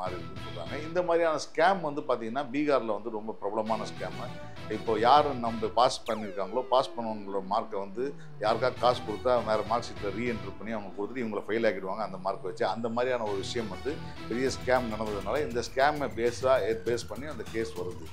மாறி இருக்குன்னு சொல்கிறாங்க இந்த மாதிரியான ஸ்கேம் வந்து பார்த்திங்கன்னா பீகாரில் வந்து ரொம்ப பிரபலமான ஸ்கேமு இப்போ யார் நம்ம பாஸ் பண்ணியிருக்காங்களோ பாஸ் பண்ணவங்களோட மார்க்கை வந்து யாருக்கா காசு கொடுத்தா வேறு மார்க் ஷீட்டில் ரீஎன்ட்ரு பண்ணி அவங்க கொடுத்துட்டு இவங்களை ஃபெயில் ஆக்கிடுவாங்க அந்த மார்க்கை வச்சு அந்த மாதிரியான ஒரு விஷயம் வந்து பெரிய ஸ்கேம் நடந்ததுனால இந்த ஸ்கேமை பேஸாக பேஸ் பண்ணி அந்த கேஸ் வருது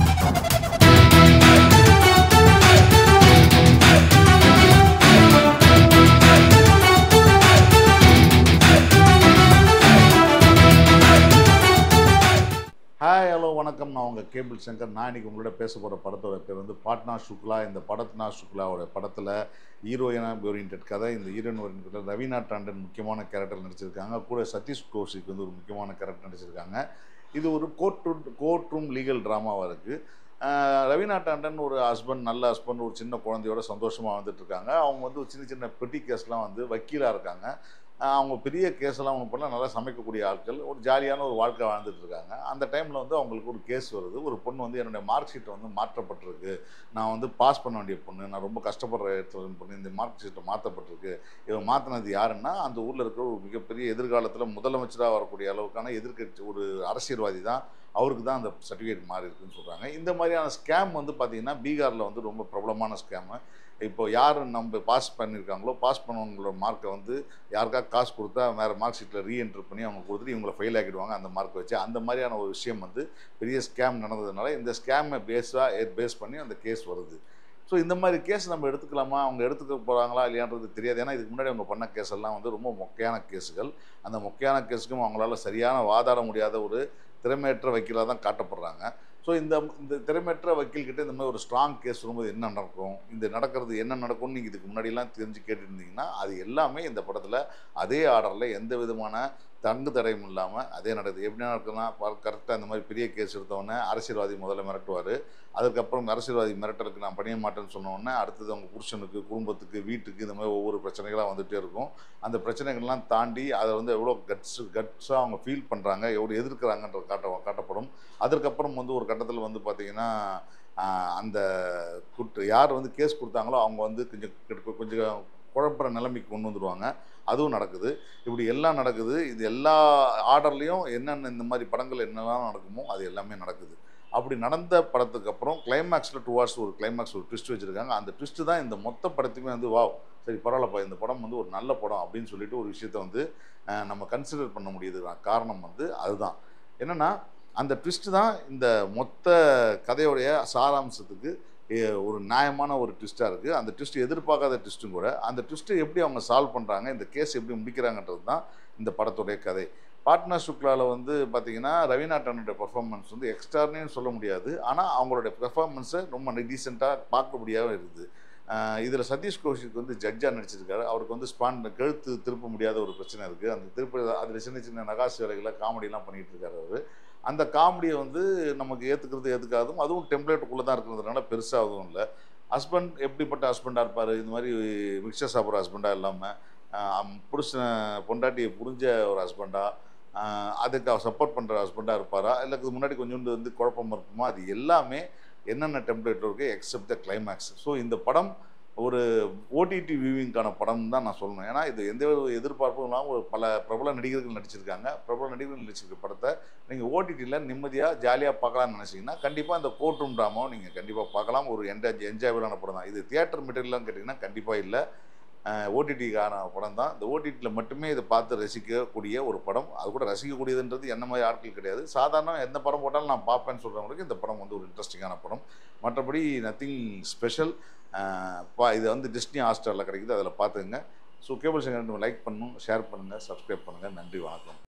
ஹாய் ஹலோ வணக்கம் நான் உங்கள் கேபிள் சங்கர் நான் இன்னைக்கு உங்களோட பேச போகிற படத்தோட பேர் வந்து பாட்னா சுக்லா இந்த படத்னா சுக்லாவோட படத்தில் ஹீரோயினா ஓரியன்ட் கதை இந்த ஹீரோயின் ஓரியன்ட் ரவீனா டாண்டன் முக்கியமான கேரக்டர் நடிச்சிருக்காங்க கூட சதீஷ் கௌஷிக் வந்து ஒரு முக்கியமான கேரக்டர் நடிச்சிருக்காங்க இது ஒரு court room court room legal ட்ராமாவாக இருக்குது ரவீனா டாண்டன் ஒரு ஹஸ்பண்ட் நல்ல ஹஸ்பண்ட் ஒரு சின்ன குழந்தையோட சந்தோஷமாக வந்துட்டு இருக்காங்க அவங்க வந்து ஒரு சின்ன சின்ன பெட்டி கேஸ்லாம் வந்து வக்கீலாக இருக்காங்க ஆஹ் அவங்க பெரிய கேஸெல்லாம் ஒன்று பண்ணால் நல்லா சமைக்கக்கூடிய ஆட்கள் ஒரு ஜாலியான ஒரு வாழ்க்கை வாழ்ந்துட்டு இருக்காங்க அந்த டைமில் வந்து அவங்களுக்கு ஒரு கேஸ் வருது ஒரு பொண்ணு வந்து என்னுடைய மார்க் ஷீட்டை வந்து மாற்றப்பட்டிருக்கு நான் வந்து பாஸ் பண்ண வேண்டிய பொண்ணு நான் ரொம்ப கஷ்டப்படுற இடத்துல பொண்ணு இந்த மார்க் ஷீட்டை மாற்றப்பட்டிருக்கு இவன் மாற்றினது யாருன்னா அந்த ஊரில் இருக்கிற ஒரு மிகப்பெரிய எதிர்காலத்தில் முதலமைச்சராக வரக்கூடிய அளவுக்கான எதிர்க்கட்சி ஒரு அரசியல்வாதி தான் அவருக்கு தான் அந்த சர்டிஃபிகேட் மாறி இருக்குன்னு சொல்கிறாங்க இந்த மாதிரியான ஸ்கேம் வந்து பார்த்திங்கன்னா பீகாரில் வந்து ரொம்ப பிரபலமான ஸ்கேமு இப்போ யார் நம்ம பாஸ் பண்ணியிருக்காங்களோ பாஸ் பண்ணவங்களோட மார்க்கை வந்து யாருக்கா காசு கொடுத்தா வேறு மார்க் ஷீட்டில் ரீஎன்ட்ரு பண்ணி அவங்க கொடுத்துட்டு இவங்களை ஃபெயில் ஆக்கிடுவாங்க அந்த மார்க்கை வச்சு அந்த மாதிரியான ஒரு விஷயம் வந்து பெரிய ஸ்கேம் நடந்ததுனால இந்த ஸ்கேமை பேஸாக பேஸ் பண்ணி அந்த கேஸ் வருது ஸோ இந்த மாதிரி கேஸ் நம்ம எடுத்துக்கலாமா அவங்க எடுத்துக்க போகிறாங்களா இல்லையான்றது தெரியாது ஏன்னா இதுக்கு முன்னாடி அவங்க பண்ண கேஸ் எல்லாம் வந்து ரொம்ப மொக்கையான கேஸுகள் அந்த மொக்கையான கேஸுக்கும் அவங்களால சரியான வாதாட முடியாத ஒரு திறமையற்ற வக்கீலாக தான் காட்டப்படுறாங்க ஸோ இந்த இந்த திறமையற்ற வக்கீல்கிட்ட இந்த மாதிரி ஒரு ஸ்ட்ராங் கேஸ் வரும்போது என்ன நடக்கும் இந்த நடக்கிறது என்ன நடக்கும்னு நீங்கள் இதுக்கு முன்னாடிலாம் தெரிஞ்சு கேட்டுருந்தீங்கன்னா அது எல்லாமே இந்த படத்தில் அதே ஆர்டரில் எந்த விதமான தங்கு தடையும் இல்லாமல் அதே நடக்குது எப்படி நடக்குதுன்னா கரெக்டாக இந்த மாதிரி பெரிய கேஸ் எடுத்தவொடனே அரசியல்வாதி முதல்ல மிரட்டுவார் அதுக்கப்புறம் அரசியல்வாதி மிரட்டலுக்கு நான் பணிய மாட்டேன்னு சொன்ன உடனே அடுத்தது அவங்க புருஷனுக்கு குடும்பத்துக்கு வீட்டுக்கு இந்த மாதிரி ஒவ்வொரு பிரச்சனைகளாக வந்துகிட்டே இருக்கும் அந்த பிரச்சனைகள்லாம் தாண்டி அதை வந்து எவ்வளோ கட்ஸ் கட்ஸாக அவங்க ஃபீல் பண்ணுறாங்க எவ்வளோ எதிர்க்கிறாங்கன்றது காட்ட காட்டப்படும் அதற்கப்புறம் வந்து ஒரு கட்டத்தில் வந்து பார்த்திங்கன்னா ஆஹ், அந்த குற்ற யார் வந்து கேஸ் கொடுத்தாங்களோ அவங்க வந்து கொஞ்சம் கிட்ட- கொஞ்சம் குழப்புற நிலைமைக்கு கொண்டு வந்துடுவாங்க அதுவும் நடக்குது இப்படி எல்லாம் நடக்குது இது எல்லா ஆர்டர்லேயும் என்னென்ன இந்த மாதிரி படங்கள் என்னெல்லாம் நடக்குமோ அது எல்லாமே நடக்குது அப்படி நடந்த படத்துக்கு அப்புறம் கிளைமேக்ஸில் டூ ஹவர்ஸ் ஒரு கிளைமேக்ஸ் ஒரு ட்விஸ்ட் வச்சுருக்காங்க அந்த ட்விஸ்ட் தான் இந்த மொத்த படத்துக்குமே வந்து வாவ் சரி பரவாயில்லப்பா இந்த படம் வந்து ஒரு நல்ல படம் அப்படின்னு சொல்லிட்டு ஒரு விஷயத்தை வந்து அஹ், நம்ம கன்சிடர் பண்ண முடியுது காரணம் வந்து அதுதான் என்னென்னா அந்த ட்விஸ்ட் தான் இந்த மொத்த கதையோடைய சாராம்சத்துக்கு எ- ஒரு நியாயமான ஒரு ட்விஸ்ட்டாக இருக்குது அந்த ட்விஸ்ட் எதிர்பார்க்காத ட்விஸ்ட்டும் கூட அந்த ட்விஸ்ட்டை எப்படி அவங்க சால்வ் பண்ணுறாங்க இந்த கேஸ் எப்படி முடிக்கிறாங்கன்றது தான் இந்த படத்துடைய கதை பாட்னா சுக்லாவில் வந்து பார்த்தீங்கன்னா ரவீனா டனுடைய பெர்ஃபார்மன்ஸ் வந்து எக்ஸ்ட்ரானே சொல்ல முடியாது ஆனால் அவங்களுடைய பெர்ஃபார்மன்ஸை ரொம்ப டீசெண்டாக பார்க்கக்கூடியதாக இருக்குது இதில் சதீஷ் கௌஷிக் வந்து ஜட்ஜாக நடிச்சிருக்காரு அவருக்கு வந்து ஸ்பான் கழுத்து திருப்ப முடியாத ஒரு பிரச்சனை இருக்குது அந்த திருப்ப அதில் சின்ன சின்ன நகாசு வேலைகளை காமெடிலாம் பண்ணிகிட்டு இருக்காரு அவர் அந்த காமெடியை வந்து நமக்கு ஏற்றுக்கிறது ஏற்றுக்காதும் அதுவும் டெம்ப்ளேட்டுக்குள்ளே தான் இருக்கிறதுனால பெருசாக அதுவும் இல்லை ஹஸ்பண்ட் எப்படிப்பட்ட ஹஸ்பண்டாக இருப்பார் இந்த மாதிரி மிக்சர் சாப்பிட்ற ஹஸ்பண்டாக இல்லாமல் புருஷன் பொண்டாட்டியை புரிஞ்ச ஒரு ஹஸ்பண்டாக அதுக்கு அவர் சப்போர்ட் பண்ணுற ஹஸ்பண்டாக இருப்பாரா இல்லை இதுக்கு முன்னாடி கொஞ்சோண்டு வந்து குழப்பம் இருக்குமா அது எல்லாமே என்னென்ன டெம்ப்ளேட் இருக்குது எக்ஸப்ட் த கிளைமேக்ஸ் ஸோ இந்த படம் ஒரு ஓடிடி வியூவிங்கான படம் தான் நான் சொல்லணும் ஏன்னா இது எந்த ஒரு எதிர்பார்ப்பும் இல்லாமல் ஒரு பல பிரபல நடிகர்கள் நடிச்சிருக்காங்க பிரபல நடிகர்கள் நடிச்சிருக்க படத்தை நீங்கள் ஓடிடியில் நிம்மதியாக ஜாலியாக பார்க்கலாம்னு நினச்சிங்கன்னா கண்டிப்பாக இந்த கோர்ட் ரூம் ட்ராமாவும் நீங்கள் கண்டிப்பாக பார்க்கலாம் ஒரு என்ஜாய் என்ஜாயபிளான படம் தான் இது தியேட்டர் மெட்டீரியல்லாம் கேட்டிங்கன்னா கண்டிப்பாக இல்லை ஓடிடிக்கான படம் தான் இந்த ஓடிடியில் மட்டுமே இதை பார்த்து ரசிக்கக்கூடிய ஒரு படம் அது கூட ரசிக்கக்கூடியதுன்றது என்ன மாதிரி ஆட்கள் கிடையாது சாதாரண எந்த படம் போட்டாலும் நான் பார்ப்பேன்னு சொல்கிறவங்களுக்கு இந்த படம் வந்து ஒரு இன்ட்ரெஸ்டிங்கான படம் மற்றபடி நத்திங் ஸ்பெஷல் பா இது வந்து டிஸ்னி ஹாஸ்டரில் கிடைக்குது அதில் பார்த்துங்க ஸோ கேபிள் சேனல் லைக் பண்ணணும் ஷேர் பண்ணுங்கள் சப்ஸ்கிரைப் பண்ணுங்கள் நன்றி வணக்கம்